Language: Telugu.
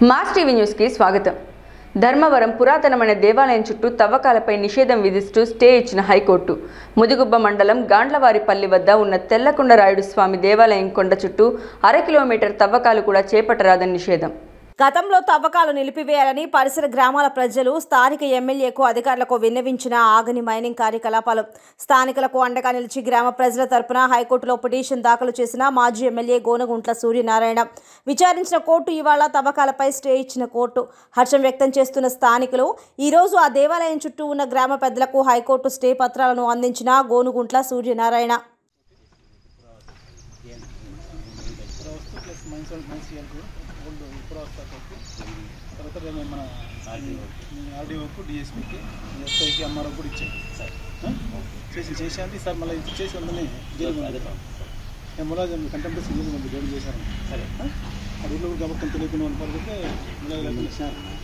మాస్ టీవీ న్యూస్కి స్వాగతం ధర్మవరం పురాతనమైన దేవాలయం చుట్టూ తవ్వకాలపై నిషేధం విధిస్తూ స్టే ఇచ్చిన హైకోర్టు ముదిగుబ్బ మండలం గాండ్లవారిపల్లి వద్ద ఉన్న తెల్లకొండరాయుడు స్వామి దేవాలయం కొండ చుట్టూ అర కిలోమీటర్ తవ్వకాలు కూడా చేపట్టరాదని నిషేధం గతంలో తవ్వకాలు నిలిపివేయాలని పరిసర గ్రామాల ప్రజలు స్థానిక ఎమ్మెల్యేకు అధికారులకు విన్నవించిన ఆగని మైనింగ్ కార్యకలాపాలు స్థానికులకు అండగా నిలిచి గ్రామ ప్రజల తరపున హైకోర్టులో పిటిషన్ దాఖలు చేసిన మాజీ ఎమ్మెల్యే గోనగుంట్ల సూర్యనారాయణ విచారించిన కోర్టు ఇవాళ తవ్వకాలపై స్టే ఇచ్చిన కోర్టు హర్షం వ్యక్తం చేస్తున్న స్థానికులు ఈరోజు ఆ దేవాలయం చుట్టూ ఉన్న గ్రామ పెద్దలకు హైకోర్టు స్టే పత్రాలను అందించిన గోనుగుంట్ల సూర్యనారాయణ పురావస్తు ప్లస్ మైన్సల్ మైన్సియల్కు ఓల్డ్ పురావస్తకు తర్వాత రేపు మన ఆర్డీఓకు డిఎస్పీకి ఎస్ఐకి ఎంఆర్ఓ కూడా ఇచ్చాయి ఆ? చేసి చేసేది సార్ మళ్ళీ ఇది చేసి ఉందని జైలు పంపిస్తాం ములాజం కంటెంప్ట్ జైలు పంపి జైలు చేశారు సరే ఆ ఊళ్ళో కూడా కాబట్టి తెలియకుండా వాళ్ళు పడితే ములాజం